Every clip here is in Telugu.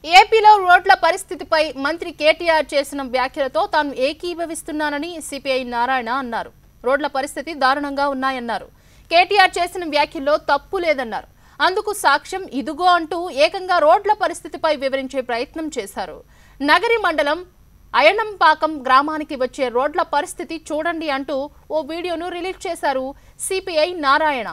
ఏపీలో రోడ్ల పరిస్థితిపై మంత్రి కేటీఆర్ చేసిన వ్యాఖ్యలతో తాను ఏకీభవిస్తున్నానని సిపిఐ నారాయణ అన్నారు రోడ్ల పరిస్థితి దారుణంగా ఉన్నాయన్నారు కేటీఆర్ చేసిన వ్యాఖ్యల్లో తప్పు లేదన్నారు అందుకు సాక్ష్యం ఇదిగో అంటూ ఏకంగా రోడ్ల పరిస్థితిపై వివరించే ప్రయత్నం చేశారు నగరి మండలం అయనంపాకం గ్రామానికి వచ్చే రోడ్ల పరిస్థితి చూడండి అంటూ ఓ వీడియోను రిలీజ్ చేశారు సిపిఐ నారాయణ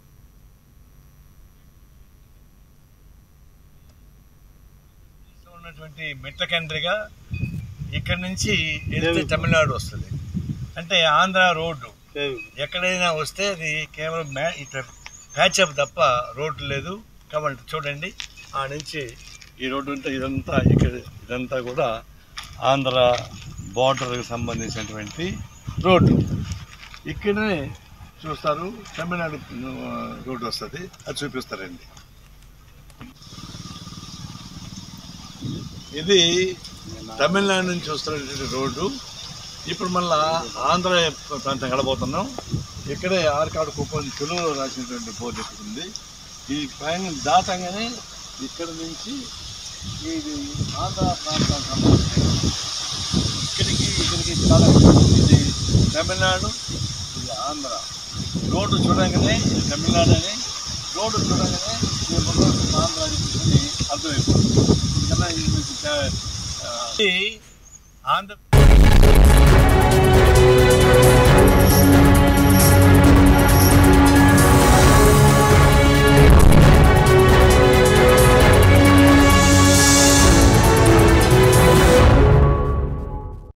దేశంలో ఉన్నటువంటి మెట్ల కంట్రీగా ఇక్కడ నుంచి వెళ్తే తమిళనాడు వస్తుంది అంటే ఆంధ్ర రోడ్డు ఎక్కడైనా వస్తే అది కేవలం మ్యా ఇట్లా ప్యాచ్ అప్ తప్ప రోడ్డు లేదు కాబట్టి చూడండి ఆ నుంచి ఈ రోడ్డు అంతా ఇదంతా ఇక్కడ ఇదంతా కూడా ఆంధ్ర బార్డర్కి సంబంధించినటువంటి రోడ్డు ఇక్కడనే చూస్తారు తమిళనాడు ఆ, రోడ్డు వస్తుంది అది చూపిస్తారండి ఇది తమిళనాడు నుంచి వస్తున్నటువంటి రోడ్డు ఇప్పుడు మళ్ళా ఆంధ్ర ప్రాంతం గడబోతున్నాం ఇక్కడే ఆర్కాడు కుప్పం తెలుగులో రాసినటువంటి బోర్డు ఇక్కడ ఉంది ఈ పైన దాటంగానే ఇక్కడ నుంచి ఇది ఆంధ్ర ప్రాంతం సంబంధించి ఇక్కడికి ఇక్కడికి చాలా ఇది తమిళనాడు ఇది ఆంధ్ర రోడ్డు చూడంగానే ఇది తమిళనాడు అని రోడ్డు చూడంగానే ఇది మొత్తం ఆంధ్ర అని చెప్పి అర్థమైపోతుంది కన్నా ఇది మీకు, ఆ, ఇది ఆంధ్ర